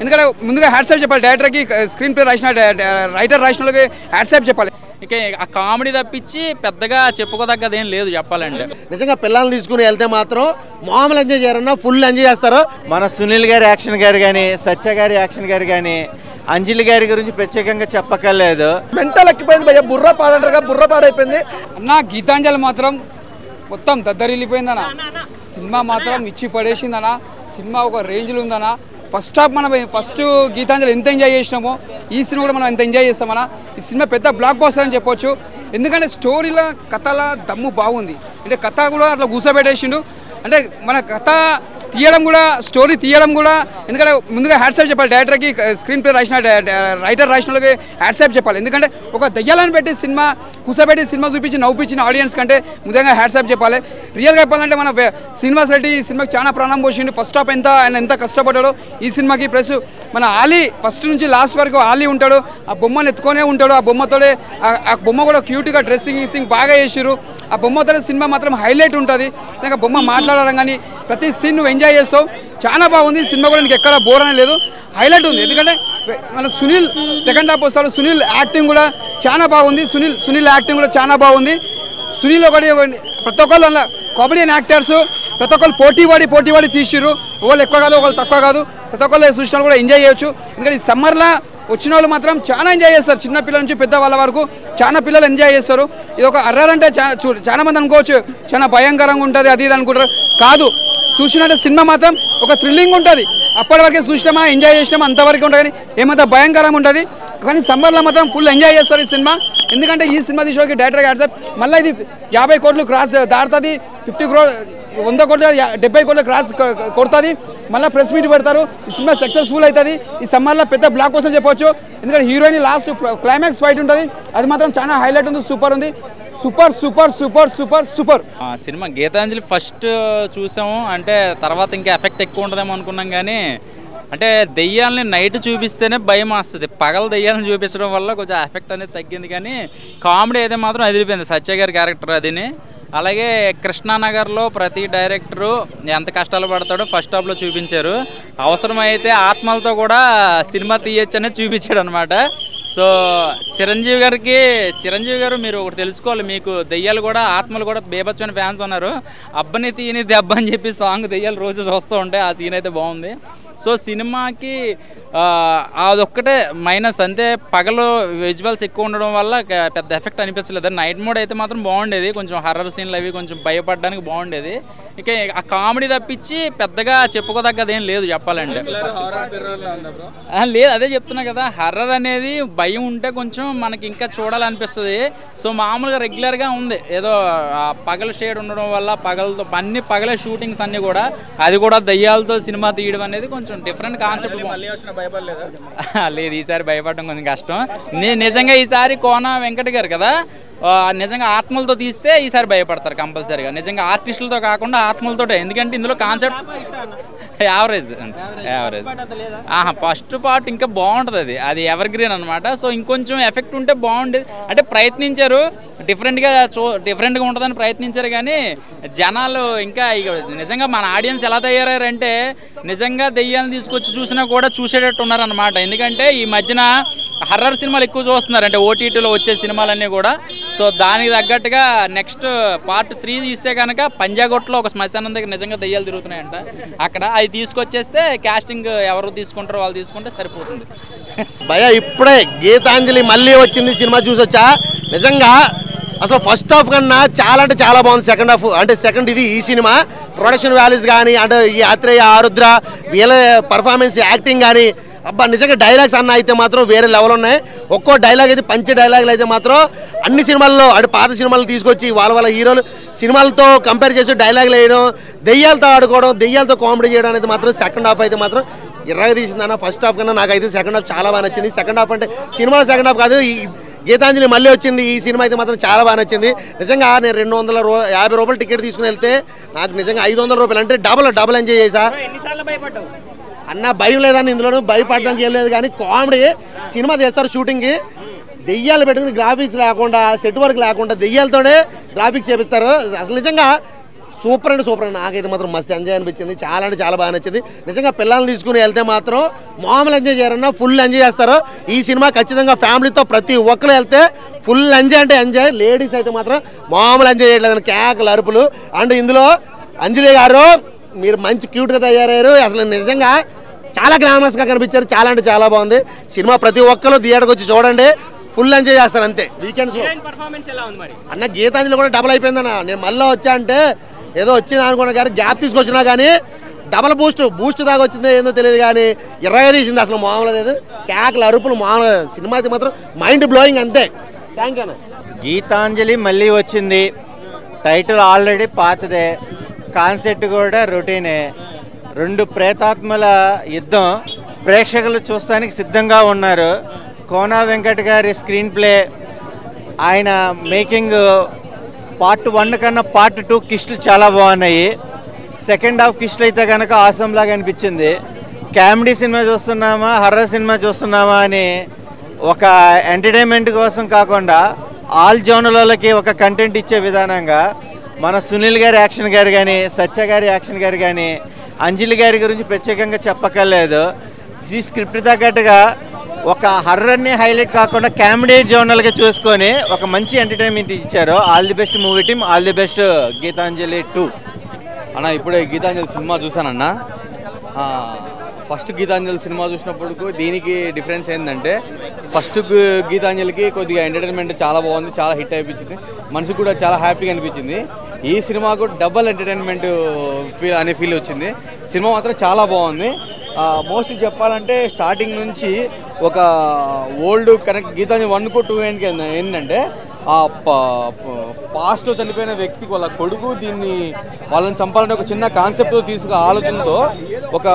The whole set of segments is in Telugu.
ఎందుకంటే ముందుగా హ్యాట్సాప్ చెప్పాలి డైరెక్టర్కి స్క్రీన్ ప్లే రాసిన రైటర్ రాసిన వాళ్ళకి హ్యాట్సాప్ చెప్పాలి ఇక ఆ కామెడీ తప్పించి పెద్దగా చెప్పుకోదగ్గది ఏం లేదు చెప్పాలంటే నిజంగా పిల్లల్ని తీసుకుని వెళ్తే మాత్రం మామూలు ఎంజాయ్ చేయరన్నా ఫుల్ ఎంజాయ్ చేస్తారు మన సునీల్ గారి యాక్షన్ గారు కానీ సత్య గారి యాక్షన్ గారు కానీ అంజలి గారి గురించి ప్రత్యేకంగా చెప్పక్కర్లేదు మెంటల్ ఎక్కిపోయింది భయ్య బుర్ర పాడంటారుగా బుర్ర పాడైపోయింది అన్న గీతాంజలి మాత్రం మొత్తం దద్దరిల్లిపోయిందన్న సినిమా మాత్రం ఇచ్చి పడేసిందన్న సినిమా ఒక రేంజ్లో ఉందన్న ఫస్ట్ హాఫ్ మనం ఫస్ట్ గీతాంజలి ఎంత ఎంజాయ్ చేసినామో ఈ సినిమా కూడా మనం ఎంత ఎంజాయ్ చేస్తామన్న ఈ సినిమా పెద్ద బ్లాక్ బాస్టర్ అని చెప్పొచ్చు ఎందుకంటే స్టోరీలో కథల దమ్ము బాగుంది అంటే కథ కూడా అట్లా కూర్చోబెట్టేసిండు అంటే మన కథ తీయడం కూడా స్టోరీ తీయడం కూడా ఎందుకంటే ముందుగా హ్యాట్సాప్ చెప్పాలి డైరెక్టర్కి స్క్రీన్ ప్లే రాసిన రైటర్ రాసిన వాళ్ళకి హ్యాట్సాప్ చెప్పాలి ఎందుకంటే ఒక దయ్యాలను పెట్టి సినిమా కూర్చోబెట్టి సినిమా చూపించి నవ్వుపించిన ఆడియన్స్ కంటే ముందుగా హ్యాట్సాప్ చెప్పాలి రియల్గా చెప్పాలంటే మన వే- శ్రీనివాస్ రెడ్డి ఈ సినిమాకి చాలా ప్రాణం పోసిండు ఫస్ట్ హాఫ్ ఎంత ఆయన ఎంత కష్టపడ్డాడో ఈ సినిమాకి ప్లస్ మన ఆలీ ఫస్ట్ నుంచి లాస్ట్ వరకు ఆలీ ఉంటాడు ఆ బొమ్మను ఎత్తుకొనే ఉంటాడు ఆ బొమ్మతోనే ఆ- ఆ బొమ్మ కూడా క్యూట్గా డ్రెస్సింగ్ గీసింగ్ బాగా చేసిరు ఆ బొమ్మతోనే సినిమా మాత్రం హైలైట్ ఉంటుంది ఇంకా బొమ్మ మాట్లాడడం కానీ ప్రతి సీన్ నువ్వు ఎంజాయ్ చేస్తావు చాలా బాగుంది సినిమా కూడా నీకు ఎక్కడ బోర్ అనేది లేదు హైలైట్ ఉంది ఎందుకంటే మన సునీల్ సెకండ్ హాఫ్ వస్తాడు సునీల్ యాక్టింగ్ కూడా చాలా బాగుంది సునీల్ సునీల్ యాక్టింగ్ కూడా చాలా బాగుంది సునీల్ ఒకటి ఒకటి- ప్రతి ఒక్కళ్ళు అలా కామెడియన్ యాక్టర్స్ ప్రతి ఒక్కళ్ళు పోటీ పడి పోటీ పడి తీసిర్రు ఒకళ్ళు ఎక్కువ కాదు ఒకళ్ళు తక్కువ కాదు ప్రతి ఒక్కళ్ళు చూసిన వాళ్ళు కూడా ఎంజాయ్ చేయొచ్చు ఎందుకంటే ఈ సమ్మర్లో వచ్చిన వాళ్ళు మాత్రం చాలా ఎంజాయ్ చేస్తారు చిన్న పిల్లల నుంచి పెద్ద వాళ్ళ వరకు చాలా పిల్లలు ఎంజాయ్ చేస్తారు ఇది ఒక అర్రర్ అంటే చాలా చూ చాలా మంది అనుకోవచ్చు చాలా భయంకరంగా ఉంటుంది అది ఇది అనుకుంటారు కాదు చూసినట్టే సినిమా మాత్రం ఒక థ్రిల్లింగ్ ఉంటుంది అప్పటి వరకే చూసినామా ఎంజాయ్ చేసినామా అంతవరకు ఉంటుంది కానీ ఏమంత భయంకరంగా ఉంటుంది కానీ సమ్మర్లో మాత్రం ఫుల్ ఎంజాయ్ చేస్తారు ఈ సినిమా ఎందుకంటే ఈ సినిమా తీసుకోకి డైరెక్టర్ యాడ్సప్ మళ్ళీ ఇది యాభై కోట్లు క్రాస్ దాటుతుంది ఫిఫ్టీ క్రో వంద కోట్లు యా- డెబ్బై కోట్లు క్రాస్ కొ- కొడుతుంది మళ్ళీ ప్రెస్ మీట్ పెడతారు ఈ సినిమా సక్సెస్ఫుల్ అవుతుంది ఈ సమ్మర్లో పెద్ద బ్లాక్ కోసం చెప్పొచ్చు ఎందుకంటే హీరోయిన్ లాస్ట్ క్లైమాక్స్ ఫైట్ ఉంటుంది అది మాత్రం చాలా హైలైట్ ఉంది సూపర్ ఉంది super super super super super ఆ సినిమా గీతాంజలి ఫస్ట్ చూసాము అంటే తర్వాత ఇంకా ఎఫెక్ట్ ఎక్కువ ఉంటుందేమో అనుకున్నాం కానీ అంటే దెయ్యాలని నైట్ చూపిస్తేనే భయం వస్తుంది పగల దెయ్యాలను చూపించడం వల్ల కొంచెం ఎఫెక్ట్ అనేది తగ్గింది కానీ కామెడీ అయితే మాత్రం అదిరిపోయింది సత్య గారి క్యారెక్టర్ అదిని అలాగే కృష్ణానగర్లో ప్రతి డైరెక్టరు ఎంత కష్టాలు పడతాడో ఫస్ట్ హాఫ్లో చూపించారు అవసరమైతే ఆత్మలతో కూడా సినిమా తీయొచ్చనే చూపించాడు అనమాట సో చిరంజీవి గారికి చిరంజీవి గారు మీరు ఒకటి తెలుసుకోవాలి మీకు దెయ్యాలు కూడా ఆత్మలు కూడా బేబచ్చమైన ఫ్యాన్స్ ఉన్నారు అబ్బని తీయని దెబ్బ అని చెప్పి సాంగ్ దెయ్యాలు రోజు చూస్తూ ఉంటాయి ఆ సీన్ అయితే బాగుంది సో సినిమాకి ఆ, అదొక్కటే మైనస్ అంతే పగలు విజువల్స్ ఎక్కువ ఉండడం వల్ల గ- పెద్ద ఎఫెక్ట్ అనిపించలేదు నైట్ మోడ్ అయితే మాత్రం బాగుండేది కొంచెం హర్రర్ సీన్లు అవి కొంచెం భయపడడానికి బాగుండేది ఇక ఆ కామెడీ తప్పించి పెద్దగా చెప్పుకోదగ్గది ఏం లేదు చెప్పాలంటే ఆ, లేదు అదే చెప్తున్నా కదా హర్రర్ అనేది భయం ఉంటే కొంచెం మనకి ఇంకా చూడాలనిపిస్తుంది సో మామూలుగా రెగ్యులర్గా ఉంది ఏదో ఆ పగల షేడ్ ఉండడం వల్ల పగలతో అన్ని పగలే షూటింగ్స్ అన్ని కూడా అది కూడా దయ్యాలతో సినిమా తీయడం అనేది కొంచెం డిఫరెంట్ కాన్సెప్ట్ లేదు ఈసారి భయపడడం కొంచెం కష్టం ని- నిజంగా ఈసారి కోన వెంకట గారు కదా ఆ, నిజంగా ఆత్మలతో తీస్తే ఈసారి భయపడతారు కంపల్సరీగా నిజంగా ఆర్టిస్టులతో కాకుండా ఆత్మలతోటే ఎందుకంటే ఇందులో కాన్సెప్ట్ యావరేజ్ యావరేజ్ ఆహా ఫస్ట్ పార్ట్ ఇంకా బాగుంటుంది అది అది ఎవర్ గ్రీన్ అనమాట సో ఇంకొంచెం ఎఫెక్ట్ ఉంటే బాగుండేది అంటే ప్రయత్నించారు డిఫరెంట్గా చూ డిఫరెంట్గా ఉంటుందని ప్రయత్నించారు కానీ జనాలు ఇంకా ఇక నిజంగా మన ఆడియన్స్ ఎలా తయారయ్యారంటే నిజంగా దెయ్యాలను తీసుకొచ్చి చూసినా కూడా చూసేటట్టు ఉన్నారనమాట ఎందుకంటే ఈ మధ్యన హర్రర్ సినిమాలు ఎక్కువ చూస్తున్నారు అంటే ఓటీటీలో వచ్చే సినిమాలన్నీ కూడా సో దానికి తగ్గట్టుగా నెక్స్ట్ పార్ట్ త్రీ తీస్తే కనుక పంజాగొట్లో ఒక శ్మశానం దగ్గర నిజంగా దెయ్యాలు తిరుగుతున్నాయంట అక్కడ అది తీసుకొచ్చేస్తే కాస్టింగ్ ఎవరు తీసుకుంటారో వాళ్ళు తీసుకుంటే సరిపోతుంది భయ ఇప్పుడే గీతాంజలి మళ్ళీ వచ్చింది సినిమా చూసొచ్చా నిజంగా అసలు ఫస్ట్ హాఫ్ కన్నా చాలా అంటే చాలా బాగుంది సెకండ్ హాఫ్ అంటే సెకండ్ ఇది ఈ సినిమా ప్రొడక్షన్ వాల్యూస్ కానీ అంటే ఈ ఆత్రేయ ఆరుద్ర వీళ్ళ పర్ఫార్మెన్స్ యాక్టింగ్ కానీ అబ్బా నిజంగా డైలాగ్స్ అన్న అయితే మాత్రం వేరే లెవెల్ ఉన్నాయి ఒక్కో డైలాగ్ అయితే పంచే డైలాగులు అయితే మాత్రం అన్ని సినిమాల్లో అంటే పాత సినిమాలు తీసుకొచ్చి వాళ్ళ వాళ్ళ హీరోలు సినిమాలతో కంపేర్ చేసి డైలాగులు వేయడం దెయ్యాలతో ఆడుకోవడం దెయ్యాలతో కామెడీ చేయడం అనేది మాత్రం సెకండ్ హాఫ్ అయితే మాత్రం ఇరగ తీసిందన్న ఫస్ట్ హాఫ్ కన్నా నాకైతే సెకండ్ హాఫ్ చాలా బాగా నచ్చింది సెకండ్ హాఫ్ అంటే సినిమా సెకండ్ హాఫ్ కాదు ఈ గీతాంజలి మళ్ళీ వచ్చింది ఈ సినిమా అయితే మాత్రం చాలా బాగా నచ్చింది నిజంగా నేను రెండు వందల రూ యాభై రూపాయలు టికెట్ తీసుకుని వెళ్తే నాకు నిజంగా ఐదు వందల రూపాయలు అంటే డబల్ డబల్ ఎంజాయ్ చేసా అన్న భయం లేదని ఇందులో భయపడడానికి ఏం లేదు కానీ కామెడీ సినిమా తీస్తారు షూటింగ్కి దెయ్యాలు పెట్టుకుని గ్రాఫిక్స్ లేకుండా సెట్ వర్క్ లేకుండా దెయ్యాలతోనే గ్రాఫిక్స్ చేపిస్తారు అసలు నిజంగా సూపర్ అంటే సూపర్ అండి నాకైతే మాత్రం మస్తు ఎంజాయ్ అనిపించింది చాలా అంటే చాలా బాగా నచ్చింది నిజంగా పిల్లల్ని తీసుకుని వెళ్తే మాత్రం మామూలు ఎంజాయ్ చేయరన్నా ఫుల్ ఎంజాయ్ చేస్తారు ఈ సినిమా ఖచ్చితంగా ఫ్యామిలీతో ప్రతి ఒక్కరు వెళ్తే ఫుల్ ఎంజాయ్ అంటే ఎంజాయ్ లేడీస్ అయితే మాత్రం మామూలు ఎంజాయ్ చేయట్లేదు కేకలు అరుపులు అండ్ ఇందులో అంజలి గారు మీరు మంచి క్యూట్గా తయారయ్యారు అసలు నిజంగా చాలా గ్లామరస్గా కనిపించారు చాలా అంటే చాలా బాగుంది సినిమా ప్రతి ఒక్కరు థియేటర్కి వచ్చి చూడండి ఫుల్ ఎంజాయ్ చేస్తారు అంతే వీకెండ్స్ అన్న గీతాంజలి కూడా డబల్ అయిపోయిందన్న నేను మళ్ళీ వచ్చా అంటే ఏదో వచ్చింది అనుకున్నా కానీ గ్యాప్ తీసుకొచ్చినా కానీ డబల్ బూస్ట్ బూస్ట్ దాకా వచ్చిందో ఏందో తెలియదు కానీ ఇరవై తీసింది అసలు మామూలు లేదు కేకలు అరుపులు మామూలు లేదు. సినిమా అయితే మాత్రం మైండ్ బ్లోయింగ్ అంతే థ్యాంక్ యూ అన్న గీతాంజలి మళ్ళీ వచ్చింది టైటిల్ ఆల్రెడీ పాతదే కాన్సెప్ట్ కూడా రొటీనే రెండు ప్రేతాత్మల యుద్ధం ప్రేక్షకులు చూస్తానికి సిద్ధంగా ఉన్నారు కోనా వెంకట్ గారి స్క్రీన్ ప్లే ఆయన మేకింగ్ పార్ట్ వన్ కన్నా పార్ట్ టూ కిస్టులు చాలా బాగున్నాయి సెకండ్ హాఫ్ కిస్టులు అయితే కనుక ఆసం లాగా అనిపించింది కామెడీ సినిమా చూస్తున్నామా హర్రర్ సినిమా చూస్తున్నామా అని ఒక ఎంటర్టైన్మెంట్ కోసం కాకుండా ఆల్ జోనులకి ఒక కంటెంట్ ఇచ్చే విధానంగా మన సునీల్ గారి యాక్షన్ గారు కానీ సత్య గారి యాక్షన్ గారు కానీ అంజలి గారి గురించి ప్రత్యేకంగా చెప్పక్కర్లేదు ఈ స్క్రిప్ట్ తగ్గట్టుగా ఒక హర్రర్ని హైలైట్ కాకుండా కామెడీ జోనల్గా చూసుకొని ఒక మంచి ఎంటర్టైన్మెంట్ ఇచ్చారు all the best movie team all the best Geethanjali two అన్న ఇప్పుడే గీతాంజలి సినిమా చూసానన్న ఆ, ఫస్ట్ గీతాంజలి సినిమా చూసినప్పుడు దీనికి డిఫరెన్స్ ఏంటంటే ఫస్ట్ గు- గీతాంజలికి కొద్దిగా ఎంటర్టైన్మెంట్ చాలా బాగుంది చాలా హిట్ అనిపించింది మనసుకు కూడా చాలా హ్యాపీగా అనిపించింది ఈ సినిమాకు డబల్ ఎంటర్టైన్మెంట్ ఫీల్ అనే ఫీల్ వచ్చింది సినిమా మాత్రం చాలా బాగుంది మోస్ట్లీ చెప్పాలంటే స్టార్టింగ్ నుంచి ఒక ఓల్డ్ కనెక్ట్ గీతాంజలి వన్కు టూ ఏంటి ఏంటంటే ఆ పాస్ట్లో చనిపోయిన వ్యక్తికి వాళ్ళ కొడుకు దీన్ని వాళ్ళని చంపాలంటే ఒక చిన్న కాన్సెప్ట్తో తీసుకు ఆలోచనతో ఒక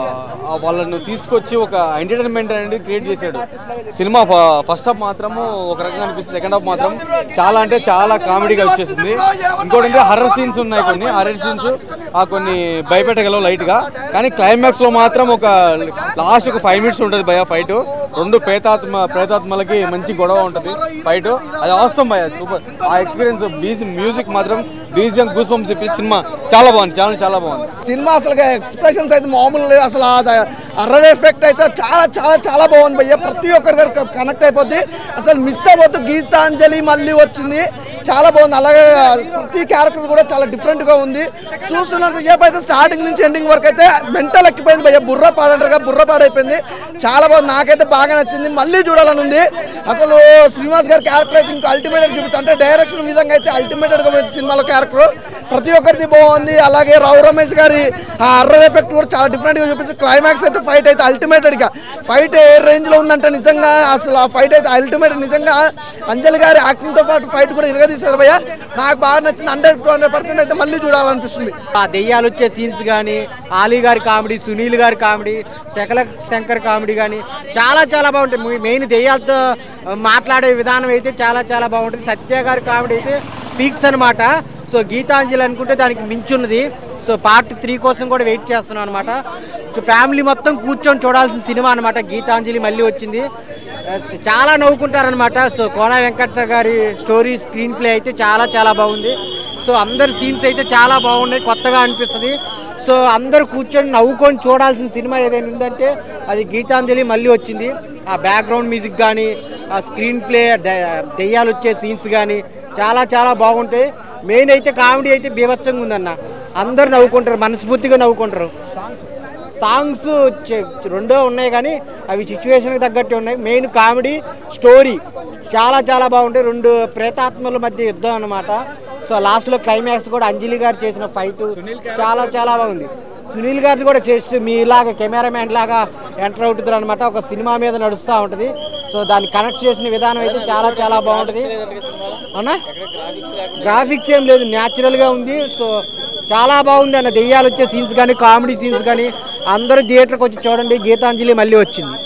ఆ వాళ్ళను తీసుకొచ్చి ఒక ఎంటర్టైన్మెంట్ అనేది క్రియేట్ చేశాడు సినిమా ఫస్ట్ హాఫ్ మాత్రము ఒక రకంగా అనిపిస్తుంది సెకండ్ హాఫ్ మాత్రం చాలా అంటే చాలా కామెడీగా వచ్చేసింది ఇంకోటి అంటే హర్రర్ సీన్స్ ఉన్నాయి కొన్ని హర్రర్ సీన్స్ ఆ కొన్ని భయపెట్టగలవు లైట్గా కానీ క్లైమాక్స్లో మాత్రం ఒక లాస్ట్ ఒక ఫైవ్ మినిట్స్ ఉంటుంది భయ ఫైట్ రెండు ప్రేతాత్మ ప్రేతాత్మలకి మంచి గొడవ ఉంటుంది ఫైట్ అది అవసరం భయ సూపర్ ఆ ఎక్స్పీరియన్స్ మ్యూజిక్ మాత్రం బీజియం గూస్ పంప్స్ చెప్పి సినిమా చాలా బాగుంది చాలా చాలా బాగుంది సినిమా అసలు ఎక్స్ప్రెషన్స్ అయితే మామూలు లేవు అసలు అర్రర్ ఎఫెక్ట్ అయితే చాలా చాలా చాలా బాగుంది భయ్య ప్రతి ఒక్కరికి కనెక్ట్ అయిపోద్ది అసలు మిస్ అవ్వద్దు గీతాంజలి మళ్ళీ వచ్చింది చాలా బాగుంది అలాగే ప్రతి క్యారెక్టర్ కూడా చాలా డిఫరెంట్ గా ఉంది చూస్తున్నంత సేపు అయితే స్టార్టింగ్ నుంచి ఎండింగ్ వరకు అయితే మెంటల్ ఎక్కిపోయింది భయ్య బుర్ర పాడంటారుగా బుర్ర పాడైపోయింది చాలా బాగుంది నాకైతే బాగా నచ్చింది మళ్ళీ చూడాలని ఉంది అసలు శ్రీనివాస్ గారి క్యారెక్టర్ అయితే ఇంకా అల్టిమేట్ చూపిస్తుంది అంటే డైరెక్షన్ విధంగా అయితే అల్టిమేటెడ్ గా ఉంది సినిమాలో క్యారెక్టర్ ప్రతి ఒక్కరిది బాగుంది అలాగే రావు రమేష్ గారి ఆ అర్రర్ ఎఫెక్ట్ కూడా చాలా డిఫరెంట్ గా చూపించి క్లైమాక్స్ అయితే ఫైట్ అయితే అల్టిమేటెడ్ గా ఫైట్ ఏ రేంజ్ లో ఉందంటే నిజంగా అసలు ఆ ఫైట్ అయితే అల్టిమేట్ నిజంగా అంజలి గారి యాక్టింగ్ తో పాటు ఫైట్ కూడా ఇరగదీశారు భయ్య నాకు బాగా నచ్చింది హండ్రెడ్ టూ హండ్రెడ్ పర్సెంట్ అయితే మళ్ళీ చూడాలనిపిస్తుంది ఆ దెయ్యాలు వచ్చే సీన్స్ కానీ ఆలీ గారి కామెడీ సునీల్ గారి కామెడీ శకల శంకర్ కామెడీ కానీ చాలా చాలా బాగుంటుంది మెయిన్ దెయ్యాలతో మాట్లాడే విధానం అయితే చాలా చాలా బాగుంటుంది సత్య గారి కామెడీ అయితే పీక్స్ అనమాట సో గీతాంజలి అనుకుంటే దానికి మించున్నది సో పార్ట్ త్రీ కోసం కూడా వెయిట్ చేస్తున్నాం అనమాట సో ఫ్యామిలీ మొత్తం కూర్చొని చూడాల్సిన సినిమా అనమాట గీతాంజలి మళ్ళీ వచ్చింది చాలా నవ్వుకుంటారనమాట సో కోన వెంకట గారి స్టోరీ స్క్రీన్ ప్లే అయితే చాలా చాలా బాగుంది సో అందరి సీన్స్ అయితే చాలా బాగున్నాయి కొత్తగా అనిపిస్తుంది సో అందరూ కూర్చొని నవ్వుకొని చూడాల్సిన సినిమా ఏదైనా ఉందంటే అది గీతాంజలి మళ్ళీ వచ్చింది ఆ బ్యాక్గ్రౌండ్ మ్యూజిక్ కానీ ఆ స్క్రీన్ ప్లే దెయ్యాలు వచ్చే సీన్స్ కానీ చాలా చాలా బాగుంటాయి మెయిన్ అయితే కామెడీ అయితే బీభత్సంగా ఉందన్న అందరూ నవ్వుకుంటారు మనస్ఫూర్తిగా నవ్వుకుంటారు సాంగ్స్ చె- రెండో ఉన్నాయి కానీ అవి సిచ్యువేషన్కి తగ్గట్టు ఉన్నాయి మెయిన్ కామెడీ స్టోరీ చాలా చాలా బాగుంటాయి రెండు ప్రేతాత్మల మధ్య యుద్ధం అన్నమాట సో లాస్ట్లో క్లైమాక్స్ కూడా అంజలి గారు చేసిన ఫైట్ చాలా చాలా బాగుంది సునీల్ గారిది కూడా చేసి మీలాగా కెమెరామ్యాన్ లాగా ఎంటర్ అవుతుంది అనమాట ఒక సినిమా మీద నడుస్తూ ఉంటుంది సో దాన్ని కనెక్ట్ చేసిన విధానం అయితే చాలా చాలా బాగుంటుంది అవునా గ్రాఫిక్స్ ఏం లేదు న్యాచురల్గా ఉంది సో చాలా బాగుంది అన్న దెయ్యాలు వచ్చే సీన్స్ కానీ కామెడీ సీన్స్ కానీ అందరూ థియేటర్కి వచ్చి చూడండి గీతాంజలి మళ్ళీ వచ్చింది